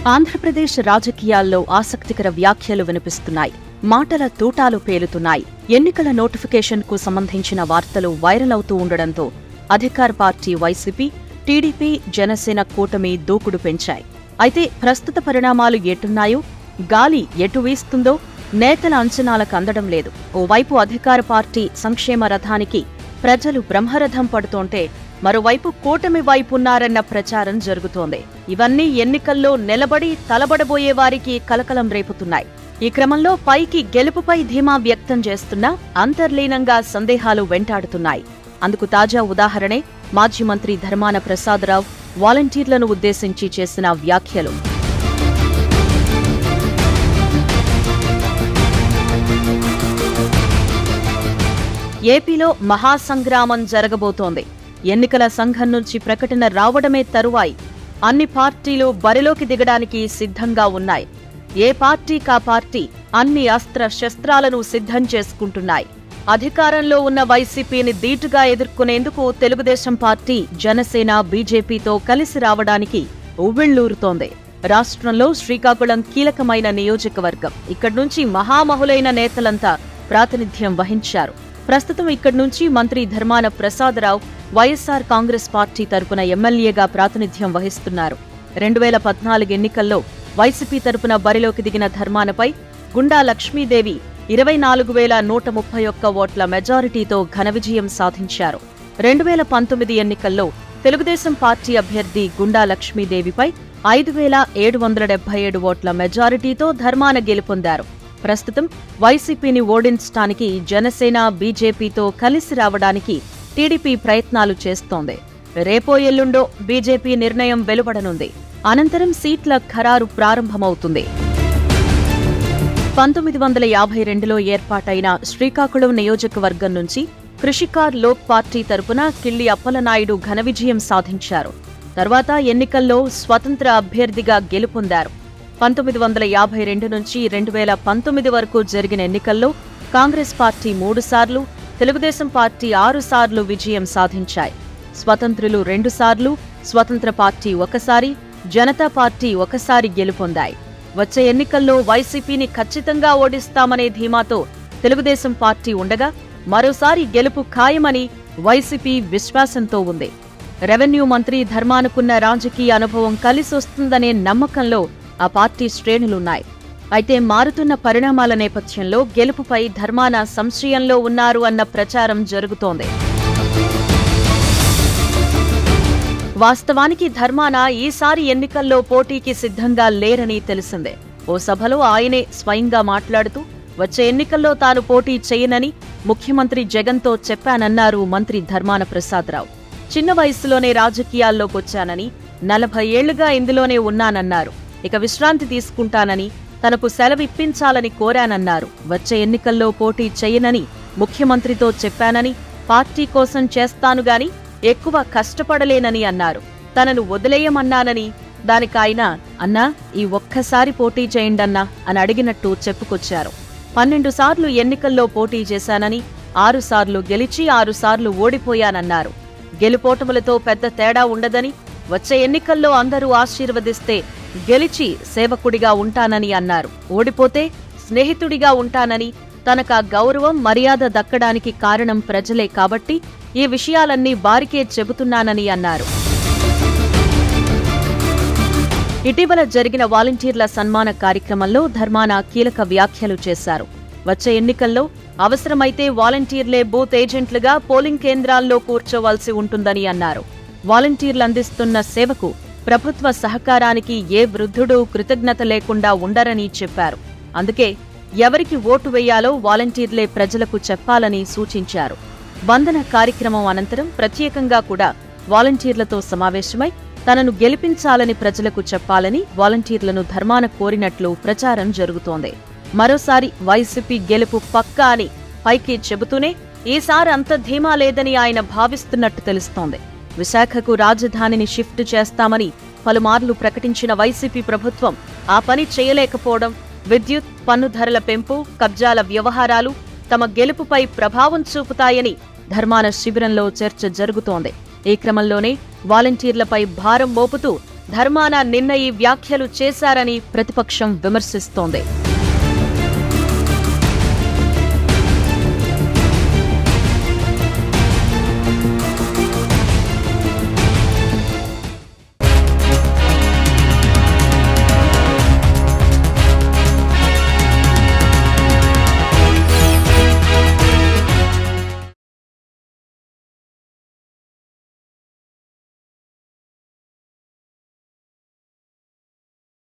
ఆంధ్రప్రదేశ్ రాజకీయాల్లో ఆసక్తికర వ్యాఖ్యలు వినిపిస్తున్నాయి మాటల తూటాలు పేలుతున్నాయి ఎన్నికల నోటిఫికేషన్ కు సంబంధించిన వార్తలు వైరల్ అవుతూ ఉండడంతో అధికార పార్టీ వైసీపీ టీడీపీ జనసేన కూటమి దూకుడు పెంచాయి అయితే ప్రస్తుత పరిణామాలు ఎటున్నాయో గాలి ఎటు వీస్తుందో నేతల అంచనాలకు అందడం లేదు ఓవైపు అధికార పార్టీ సంక్షేమ రథానికి ప్రజలు బ్రహ్మరథం పడుతోంటే మరోవైపు కూటమి వైపున్నారన్న ప్రచారం జరుగుతోంది ఇవన్నీ ఎన్నికల్లో నిలబడి తలబడబోయే వారికి కలకలం రేపుతున్నాయి ఈ క్రమంలో పైకి గెలుపుపై ధీమా వ్యక్తం చేస్తున్నా అంతర్లీనంగా సందేహాలు వెంటాడుతున్నాయి అందుకు తాజా ఉదాహరణే మాజీ మంత్రి ధర్మాన ప్రసాదరావు వాలంటీర్లను ఉద్దేశించి చేసిన వ్యాఖ్యలు ఏపీలో మహాసంగ్రామం జరగబోతోంది ఎన్నికల సంఘం నుంచి ప్రకటన రావడమే తరువాయి అన్ని పార్టీలు బరిలోకి దిగడానికి సిద్ధంగా ఉన్నాయి ఏ పార్టీ కా పార్టీ అన్ని అస్త్ర శస్త్రాలను సిద్ధం చేసుకుంటున్నాయి అధికారంలో ఉన్న వైసీపీని ధీటుగా ఎదుర్కొనేందుకు తెలుగుదేశం పార్టీ జనసేన బీజేపీతో కలిసి రావడానికి ఉవ్విళ్లూరుతోంది రాష్ట్రంలో శ్రీకాకుళం కీలకమైన నియోజకవర్గం ఇక్కడి నుంచి మహామహులైన నేతలంతా ప్రాతినిధ్యం వహించారు ప్రస్తుతం ఇక్కడి నుంచి మంత్రి Dharmana Prasadarao YSR Congress party తరపున ఎమ్మెల్యేగా ప్రాతినిధ్యం వహిస్తున్నారు రెండు వేల పద్నాలుగు ఎన్నికల్లో వైసీపీ తరపున బరిలోకి దిగిన ధర్మానపై గుండా లక్ష్మీదేవి ఇరవై నాలుగు వేల నూట ముప్పై ఒక్క ఓట్ల మెజారిటీతో ఘన విజయం సాధించారు రెండు వేల పంతొమ్మిది ఎన్నికల్లో తెలుగుదేశం పార్టీ అభ్యర్థి గుండా లక్ష్మీదేవిపై ఐదు వేల ఏడు వందల డెబ్బై ఏడు ఓట్ల మెజారిటీతో ధర్మాన గెలుపొందారు ప్రస్తుతం వైసీపీని ఓడించడానికి జనసేన బీజేపీతో కలిసి రావడానికి టీడీపీ ప్రయత్నాలు చేస్తోంది రేపో ఎల్లుండో బీజేపీ నిర్ణయం వెలువడనుంది అనంతరం సీట్ల ఖరారు ప్రారంభమవుతుంది పంతొమ్మిది వందల యాభై రెండులో ఏర్పాటైన శ్రీకాకుళం నియోజకవర్గం నుంచి కృషికార్ లోక్ పార్టీ తరపున కిల్లి అప్పలనాయుడు ఘన విజయం సాధించారు తర్వాత ఎన్నికల్లో స్వతంత్ర అభ్యర్థిగా గెలుపొందారు పంతొమ్మిది వందల యాభై రెండు నుంచి రెండు వేల పంతొమ్మిది వరకు జరిగిన ఎన్నికల్లో కాంగ్రెస్ పార్టీ మూడుసార్లు తెలుగుదేశం పార్టీ ఆరు సార్లు విజయం సాధించాయి స్వతంత్రులు రెండుసార్లు స్వతంత్ర పార్టీ ఒకసారి జనతా పార్టీ ఒకసారి గెలుపొందాయి వచ్చే ఎన్నికల్లో వైసీపీని ఖచ్చితంగా ఓడిస్తామనే ధీమాతో తెలుగుదేశం పార్టీ ఉండగా మరోసారి గెలుపు ఖాయమని వైసీపీ విశ్వాసంతో ఉంది రెవెన్యూ మంత్రి ధర్మానుకున్న రాజకీయ అనుభవం కలిసొస్తుందనే నమ్మకంలో ఆ పార్టీ శ్రేణులున్నాయి అయితే మారుతున్న పరిణామాల నేపథ్యంలో గెలుపుపై ధర్మాన సంశయంలో ఉన్నారు అన్న ప్రచారం జరుగుతోంది వాస్తవానికి ధర్మాన ఈసారి ఎన్నికల్లో పోటీకి సిద్ధంగా లేరని తెలిసిందే ఓ సభలో ఆయనే స్వయంగా మాట్లాడుతూ వచ్చే ఎన్నికల్లో తాను పోటీ చేయనని ముఖ్యమంత్రి జగన్తో చెప్పానన్నారు మంత్రి ధర్మాన ప్రసాదరావు చిన్న వయసులోనే రాజకీయాల్లోకొచ్చానని నలభై ఏళ్లుగా ఇందులోనే ఉన్నానన్నారు ఇక విశ్రాంతి తీసుకుంటానని తనకు సెలవిప్పించాలని కోరానన్నారు వచ్చే ఎన్నికల్లో పోటీ చేయనని ముఖ్యమంత్రితో చెప్పానని పార్టీ కోసం చేస్తానుగాని ఎక్కువ కష్టపడలేనని అన్నారు తనను వదిలేయమన్నానని దానికాయన అన్నా ఈ ఒక్కసారి పోటీ చేయండన్నా అని అడిగినట్టు చెప్పుకొచ్చారు పన్నెండు సార్లు ఎన్నికల్లో పోటీ చేశానని ఆరు సార్లు గెలిచి ఆరు సార్లు ఓడిపోయానన్నారు గెలుపోటములతో పెద్ద తేడా ఉండదని వచ్చే ఎన్నికల్లో అందరూ ఆశీర్వదిస్తే గెలిచి సేవకుడిగా ఉంటానని అన్నారు ఓడిపోతే స్నేహితుడిగా ఉంటానని తనకా గౌరవం మర్యాద దక్కడానికి కారణం ప్రజలే కాబట్టి ఈ విషయాలన్నీ వారికే చెబుతున్నానని అన్నారు ఇటీవల జరిగిన వాలంటీర్ల సన్మాన కార్యక్రమంలో ధర్మాన కీలక వ్యాఖ్యలు చేశారు వచ్చే ఎన్నికల్లో అవసరమైతే వాలంటీర్లే బూత్ ఏజెంట్లుగా పోలింగ్ కేంద్రాల్లో కూర్చోవాల్సి ఉంటుందని అన్నారు వాలంటీర్లు అందిస్తున్న సేవకు ప్రభుత్వ సహకారానికి ఏ వృద్ధుడు కృతజ్ఞత లేకుండా ఉండరని చెప్పారు అందుకే ఎవరికి ఓటు వేయాలో వాలంటీర్లే ప్రజలకు చెప్పాలని సూచించారు వందన కార్యక్రమం అనంతరం ప్రత్యేకంగా కూడా వాలంటీర్లతో సమావేశమై తనను గెలిపించాలని ప్రజలకు చెప్పాలని వాలంటీర్లను ధర్మాన కోరినట్లు ప్రచారం జరుగుతోంది మరోసారి వైసీపీ గెలుపు పక్కా అని పైకి చెబుతూనే ఈసారి అంత ధీమా లేదని ఆయన భావిస్తున్నట్టు తెలుస్తోంది విశాఖకు రాజధానిని షిఫ్ట్ చేస్తామని పలుమార్లు ప్రకటించిన వైసీపీ ప్రభుత్వం ఆ పని చేయలేకపోవడం విద్యుత్ పన్ను ధరల పెంపు కబ్జాల వ్యవహారాలు తమ గెలుపుపై ప్రభావం చూపుతాయని ధర్మాన శిబిరంలో చర్చ జరుగుతోంది ఈ క్రమంలోనే వాలంటీర్లపై భారం మోపుతూ ధర్మాన నిన్న ఈ వ్యాఖ్యలు చేశారని ప్రతిపక్షం విమర్శిస్తోంది